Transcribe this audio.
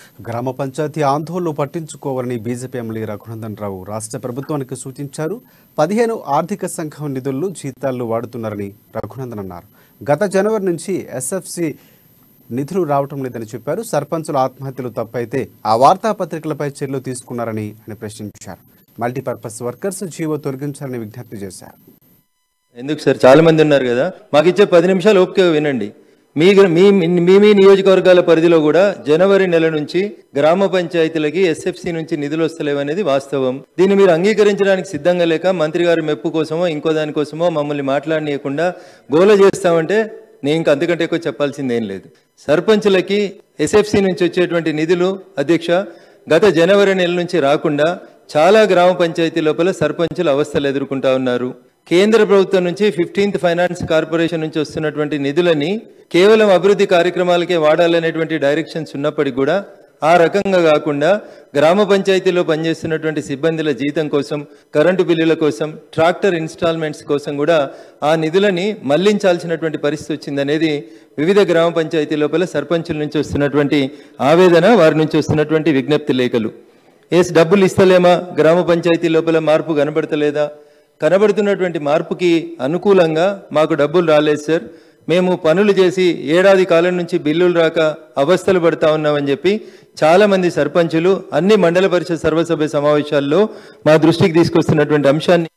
గ్రామ పంచాయతీ ఆందోళనలు పట్టించుకోవాలని బీజేపీ ఎమ్మెల్యే రఘునందన్ రావు రాష్ట్ర ప్రభుత్వానికి సూచించారు పదిహేను ఆర్థిక సంఘం నిధులను జీతాల్లో వాడుతున్నారని రఘునందన్ అన్నారు గత జనవరి నుంచి ఎస్ఎఫ్సి నిధులు రావటం లేదని చెప్పారు సర్పంచుల ఆత్మహత్యలు తప్పైతే ఆ వార్తాపత్రికలపై చర్యలు తీసుకున్నారని ఆయన ప్రశ్నించారు మల్టీపర్పస్ వర్కర్స్ జీవో తొలగించాలని విజ్ఞప్తి చేశారు ఎందుకు సార్ చాలా మంది ఉన్నారు కదా మాకు ఇచ్చే పది నిమిషాలు ఓపిక వినండి మీ మీ మీ మీ నియోజకవర్గాల పరిధిలో కూడా జనవరి నెల నుంచి గ్రామ పంచాయతీలకి ఎస్ఎఫ్సి నుంచి నిధులు వస్తలేవనేది వాస్తవం దీన్ని మీరు అంగీకరించడానికి సిద్ధంగా లేక మంత్రి గారి మెప్పు కోసమో ఇంకో దానికోసమో మమ్మల్ని మాట్లాడనీయకుండా గోల చేస్తామంటే నేను ఇంకా అంతకంటే ఎక్కువ చెప్పాల్సింది ఏం లేదు సర్పంచులకి ఎస్ఎఫ్సి నుంచి వచ్చేటువంటి నిధులు అధ్యక్ష గత జనవరి నెల నుంచి రాకుండా చాలా గ్రామ పంచాయతీ లోపల సర్పంచులు అవస్థలు ఎదుర్కొంటా ఉన్నారు కేంద్ర ప్రభుత్వం నుంచి ఫిఫ్టీన్త్ ఫైనాన్స్ కార్పొరేషన్ నుంచి వస్తున్నటువంటి నిధులని కేవలం అభివృద్ధి కార్యక్రమాలకే వాడాలనేటువంటి డైరెక్షన్స్ ఉన్నప్పటికీ కూడా ఆ రకంగా కాకుండా గ్రామ పంచాయతీలో పనిచేస్తున్నటువంటి సిబ్బందుల జీతం కోసం కరెంటు బిల్లుల కోసం ట్రాక్టర్ ఇన్స్టాల్మెంట్స్ కోసం కూడా ఆ నిధులని మళ్లించాల్సినటువంటి పరిస్థితి వచ్చిందనేది వివిధ గ్రామ పంచాయతీ లోపల సర్పంచుల నుంచి వస్తున్నటువంటి ఆవేదన వారి నుంచి వస్తున్నటువంటి విజ్ఞప్తి లేఖలు ఏస్ డబ్బులు ఇస్తలేమా గ్రామ పంచాయతీ లోపల మార్పు కనబడతలేదా కనబడుతున్నటువంటి మార్పుకి అనుకూలంగా మాకు డబ్బులు రాలేదు సార్ మేము పనులు చేసి ఏడాది కాలం నుంచి బిల్లులు రాక అవస్థలు పడతా ఉన్నామని చెప్పి చాలా మంది సర్పంచులు అన్ని మండల పరిషత్ సర్వసభ్య సమావేశాల్లో మా దృష్టికి తీసుకొస్తున్నటువంటి అంశాన్ని